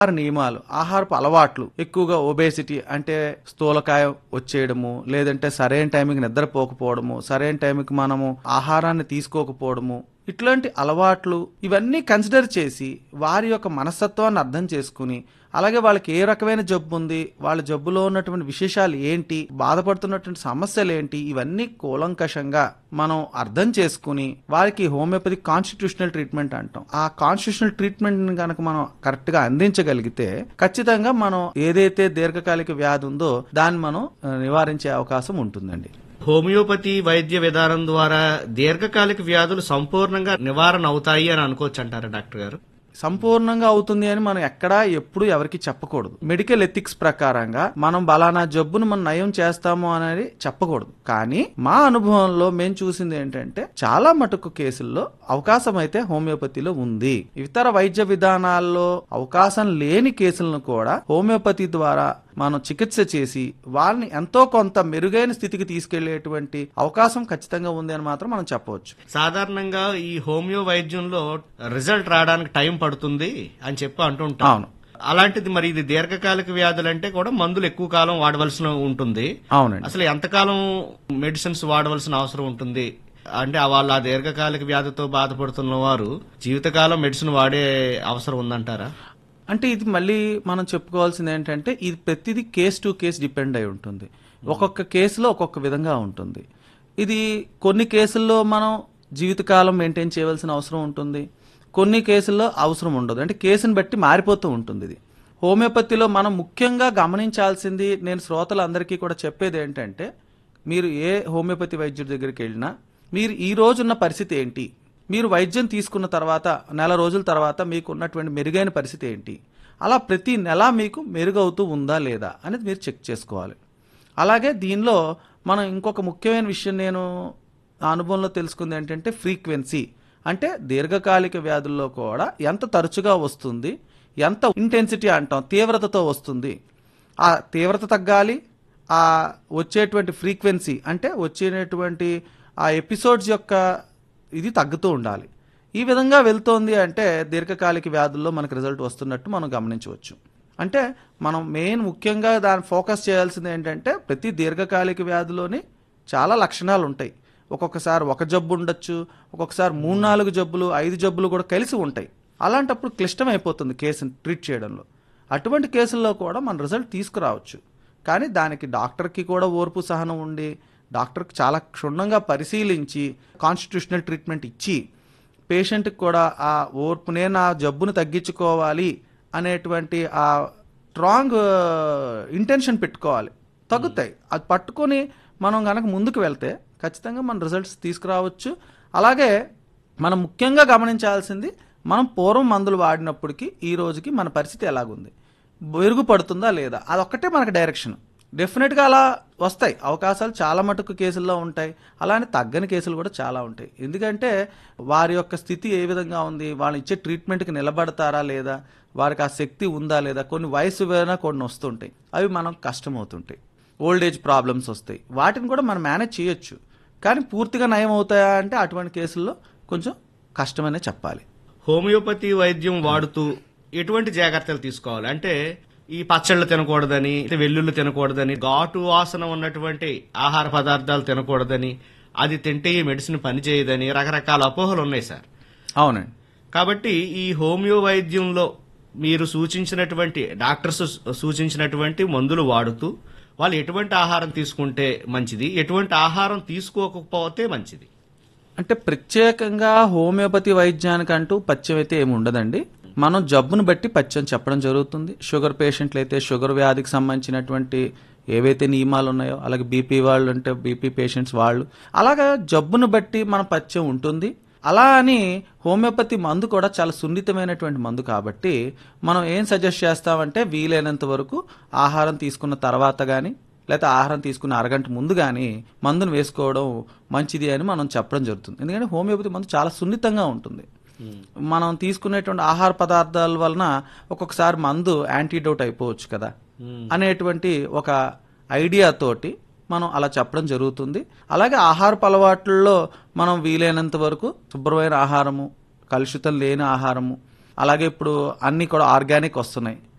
ఆహార నియమాలు ఆహారపు అలవాట్లు ఎక్కువగా ఒబేసిటీ అంటే స్థూలకాయం వచ్చేయడము లేదంటే సరైన టైంకి నిద్రపోకపోవడము సరైన టైంకి మనము ఆహారాన్ని తీసుకోకపోవడము ఇట్లాంటి అలవాట్లు ఇవన్నీ కన్సిడర్ చేసి వారి యొక్క మనస్తత్వాన్ని అర్థం చేసుకుని అలాగే వాళ్ళకి ఏ రకమైన జబ్బు ఉంది వాళ్ళ జబ్బులో ఉన్నటువంటి విశేషాలు ఏంటి బాధపడుతున్నటువంటి సమస్యలు ఏంటి ఇవన్నీ కూలంకషంగా మనం అర్థం చేసుకుని వారికి హోమియోపతి కాన్స్టిట్యూషనల్ ట్రీట్మెంట్ అంటాం ఆ కాన్స్టిట్యూషనల్ ట్రీట్మెంట్ కనుక మనం కరెక్ట్ గా అందించగలిగితే ఖచ్చితంగా మనం ఏదైతే దీర్ఘకాలిక వ్యాధి ఉందో దాన్ని మనం ఆ, నివారించే అవకాశం ఉంటుందండి హోమియోపతి వైద్య విధానం ద్వారా దీర్ఘకాలిక వ్యాధులు సంపూర్ణంగా నివారణ అవుతాయి అని అనుకోవచ్చు అంటారా డాక్టర్ గారు సంపూర్ణంగా అవుతుంది అని మనం ఎక్కడా ఎప్పుడు ఎవరికి చెప్పకూడదు మెడికల్ ఎథిక్స్ ప్రకారంగా మనం బలానా జబ్బును మనం నయం చేస్తాము అనేది చెప్పకూడదు కానీ మా అనుభవంలో మేము చూసింది ఏంటంటే చాలా మటుకు కేసుల్లో అవకాశం అయితే హోమియోపతిలో ఉంది ఇతర వైద్య విధానాల్లో అవకాశం లేని కేసులను కూడా హోమియోపతి ద్వారా మనం చికిత్స చేసి వాళ్ళని ఎంతో కొంత మెరుగైన స్థితికి తీసుకెళ్లేటువంటి అవకాశం ఖచ్చితంగా ఉంది అని మాత్రం మనం చెప్పవచ్చు సాధారణంగా ఈ హోమియో వైద్యంలో రిజల్ట్ రావడానికి టైం పడుతుంది అని చెప్పి అంటుంటాం అవును అలాంటిది మరి ఇది దీర్ఘకాలిక వ్యాధులంటే కూడా మందులు ఎక్కువ కాలం వాడవలసిన ఉంటుంది అవునండి అసలు ఎంతకాలం మెడిసిన్స్ వాడవలసిన అవసరం ఉంటుంది అంటే ఆ వాళ్ళ ఆ దీర్ఘకాలిక వ్యాధితో బాధపడుతున్న వారు జీవితకాలం మెడిసిన్ వాడే అవసరం ఉందంటారా అంటే ఇది మళ్ళీ మనం చెప్పుకోవాల్సింది ఏంటంటే ఇది ప్రతిదీ కేస్ టు కేస్ డిపెండ్ అయి ఉంటుంది ఒక్కొక్క కేసులో ఒక్కొక్క విధంగా ఉంటుంది ఇది కొన్ని కేసుల్లో మనం జీవితకాలం మెయింటైన్ చేయవలసిన అవసరం ఉంటుంది కొన్ని కేసుల్లో అవసరం ఉండదు అంటే కేసుని బట్టి మారిపోతూ ఉంటుంది ఇది హోమియోపతిలో మనం ముఖ్యంగా గమనించాల్సింది నేను శ్రోతలందరికీ కూడా చెప్పేది ఏంటంటే మీరు ఏ హోమియోపతి వైద్యుడి దగ్గరికి వెళ్ళినా మీరు ఈ రోజున్న పరిస్థితి ఏంటి మీరు వైద్యం తీసుకున్న తర్వాత నెల రోజుల తర్వాత మీకు ఉన్నటువంటి మెరుగైన పరిస్థితి ఏంటి అలా ప్రతి నెల మీకు మెరుగవుతూ ఉందా లేదా అనేది మీరు చెక్ చేసుకోవాలి అలాగే దీనిలో మనం ఇంకొక ముఖ్యమైన విషయం నేను నా అనుభవంలో తెలుసుకుంది ఏంటంటే ఫ్రీక్వెన్సీ అంటే దీర్ఘకాలిక వ్యాధుల్లో కూడా ఎంత తరచుగా వస్తుంది ఎంత ఇంటెన్సిటీ అంటాం తీవ్రతతో వస్తుంది ఆ తీవ్రత తగ్గాలి ఆ వచ్చేటువంటి ఫ్రీక్వెన్సీ అంటే వచ్చేటువంటి ఆ ఎపిసోడ్స్ యొక్క ఇది తగ్గుతూ ఉండాలి ఈ విధంగా వెళ్తోంది అంటే దీర్ఘకాలిక వ్యాధుల్లో మనకు రిజల్ట్ వస్తున్నట్టు మనం గమనించవచ్చు అంటే మనం మెయిన్ ముఖ్యంగా దాన్ని ఫోకస్ చేయాల్సింది ఏంటంటే ప్రతి దీర్ఘకాలిక వ్యాధిలోని చాలా లక్షణాలు ఉంటాయి ఒక్కొక్కసారి ఒక జబ్బు ఉండొచ్చు ఒక్కొక్కసారి మూడు నాలుగు జబ్బులు ఐదు జబ్బులు కూడా కలిసి ఉంటాయి అలాంటప్పుడు క్లిష్టం అయిపోతుంది కేసుని ట్రీట్ చేయడంలో అటువంటి కేసుల్లో కూడా మన రిజల్ట్ తీసుకురావచ్చు కానీ దానికి డాక్టర్కి కూడా ఓర్పు సహనం ఉండి డాక్టర్కి చాలా క్షుణ్ణంగా పరిశీలించి కాన్స్టిట్యూషనల్ ట్రీట్మెంట్ ఇచ్చి పేషెంట్కి కూడా ఆ ఓర్పునే నా జబ్బును తగ్గించుకోవాలి అనేటువంటి ఆ స్ట్రాంగ్ ఇంటెన్షన్ పెట్టుకోవాలి తగ్గుతాయి అది పట్టుకొని మనం కనుక ముందుకు వెళ్తే ఖచ్చితంగా మన రిజల్ట్స్ తీసుకురావచ్చు అలాగే మనం ముఖ్యంగా గమనించాల్సింది మనం పూర్వం మందులు వాడినప్పటికీ ఈ రోజుకి మన పరిస్థితి ఎలాగుంది మెరుగుపడుతుందా లేదా అదొక్కటే మనకు డైరెక్షన్ డెఫినెట్గా అలా వస్తాయి అవకాశాలు చాలా మటుకు కేసుల్లో ఉంటాయి అలానే తగ్గని కేసులు కూడా చాలా ఉంటాయి ఎందుకంటే వారి యొక్క స్థితి ఏ విధంగా ఉంది వాళ్ళు ఇచ్చే ట్రీట్మెంట్కి నిలబడతారా లేదా వారికి ఆ శక్తి ఉందా లేదా కొన్ని వయసు వేరైనా కొన్ని వస్తుంటాయి అవి మనం కష్టమవుతుంటాయి ఓల్డ్ ఏజ్ ప్రాబ్లమ్స్ వస్తాయి వాటిని కూడా మనం మేనేజ్ చేయొచ్చు కానీ పూర్తిగా నయం అవుతాయా అంటే అటువంటి కేసుల్లో కొంచెం కష్టమనే చెప్పాలి హోమియోపతి వైద్యం వాడుతూ ఎటువంటి జాగ్రత్తలు తీసుకోవాలి అంటే ఈ పచ్చళ్ళు తినకూడదని వెల్లుల్లి తినకూడదని ఘాటు వాసన ఉన్నటువంటి ఆహార పదార్థాలు తినకూడదని అది తింటే ఈ మెడిసిన్ పనిచేయదని రకరకాల అపోహలు ఉన్నాయి సార్ అవునండి కాబట్టి ఈ హోమియో వైద్యంలో మీరు సూచించినటువంటి డాక్టర్స్ సూచించినటువంటి మందులు వాడుతూ వాళ్ళు ఎటువంటి ఆహారం తీసుకుంటే మంచిది ఎటువంటి ఆహారం తీసుకోకపోతే మంచిది అంటే ప్రత్యేకంగా హోమియోపతి వైద్యానికంటూ పథ్యం అయితే ఏమి ఉండదండి మనం జబ్బును బట్టి పథ్యం చెప్పడం జరుగుతుంది షుగర్ పేషెంట్లు అయితే షుగర్ వ్యాధికి సంబంధించినటువంటి ఏవైతే నియమాలు ఉన్నాయో అలాగే బీపీ వాళ్ళు అంటే బీపీ పేషెంట్స్ వాళ్ళు అలాగా జబ్బును బట్టి మన పథ్యం ఉంటుంది అలా అని హోమియోపతి మందు కూడా చాలా సున్నితమైనటువంటి మందు కాబట్టి మనం ఏం సజెస్ట్ చేస్తామంటే వీలైనంత వరకు ఆహారం తీసుకున్న తర్వాత కానీ లేకపోతే ఆహారం తీసుకున్న అరగంట ముందు కానీ మందును వేసుకోవడం మంచిది అని మనం చెప్పడం జరుగుతుంది ఎందుకంటే హోమియోపతి మందు చాలా సున్నితంగా ఉంటుంది మనం తీసుకునేటువంటి ఆహార పదార్థాల వలన ఒక్కొక్కసారి మందు యాంటీడోట్ అయిపోవచ్చు కదా అనేటువంటి ఒక ఐడియా తోటి మనం అలా చెప్పడం జరుగుతుంది అలాగే ఆహారపు అలవాట్లలో మనం వీలైనంత వరకు శుభ్రమైన ఆహారము కలుషితం లేని ఆహారము అలాగే ఇప్పుడు అన్ని కూడా ఆర్గానిక్ వస్తున్నాయి